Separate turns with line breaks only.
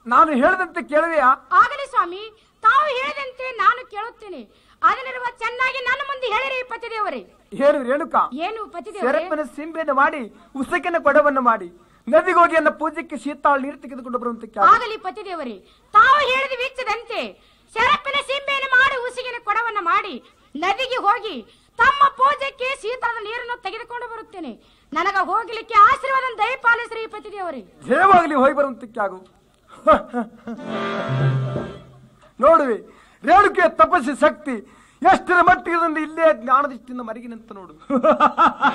ನಾನು ಹೇಳಿದಂತೆ ಕೇಳುವೆಯಾ
ಆಗಲಿ ಸ್ವಾಮಿ ತಾವು ಹೇಳಿದಂತೆ ನಾನು ಕೇಳುತ್ತೇನೆ ಅದನ್ನಿರುವ ಚೆನ್ನಾಗಿ ನನ್ನ ಮುಂದೆ ಹೇಳಿರಿ ಪತಿದೇವರೇ
ಏನು ರೇಣುಕಾ
ಏನು ಪತಿದೇವರೇ
ಸೆರಪಿನ ಸಿಂಬೆಯನ್ನು ಮಾಡಿ ಉಸಕಿನ ಕೊಡವನ್ನು ಮಾಡಿ ನದಿಗೆ ಹೋಗಿ ನನ್ನ ಪೂಜೆಗೆ ಶೀತಾಳ ನೀರು ತೆಗೆದುಕೊಂಡು ಬರುವಂತೆ ಕೇಳು.
ಆಗಲಿ ಪತಿದೇವರೇ ತಾವು ಹೇಳಿದ ವೀಕ್ಷದಂತೆ ಶರಪ್ಪಿನ ಸಿಂಬೆಯನ್ನು ಮಾಡಿ ಉಸಿಗಿನ ಕೊಡವನ್ನ ಮಾಡಿ ನದಿಗೆ ಹೋಗಿ ತಮ್ಮ ಪೂಜೆಗೆ ಶೀತಳದ ನೀರನ್ನು ತೆಗೆದುಕೊಂಡು ಬರುತ್ತೇನೆ ನನಗ ಹೋಗ್ಲಿಕ್ಕೆ ಆಶೀರ್ವಾದ ದಯಪಾಲಿಸ್ರಿ ಪತಿದೇವರೇ
ಜಯವಾಗಲಿ ಹೋಗಿ ಬರುವಂತಕ್ಕೆ ಆಗು ನೋಡುವೆ ರೇಣುಕೆಯ ತಪಸ್ಸಿ ಶಕ್ತಿ ಎಷ್ಟರ ಮಟ್ಟಿಗೆ ಇದೊಂದು ಇಲ್ಲೇ ಜ್ಞಾನದೃಷ್ಟಿಯಿಂದ ಮರಗಿನಂತ ನೋಡು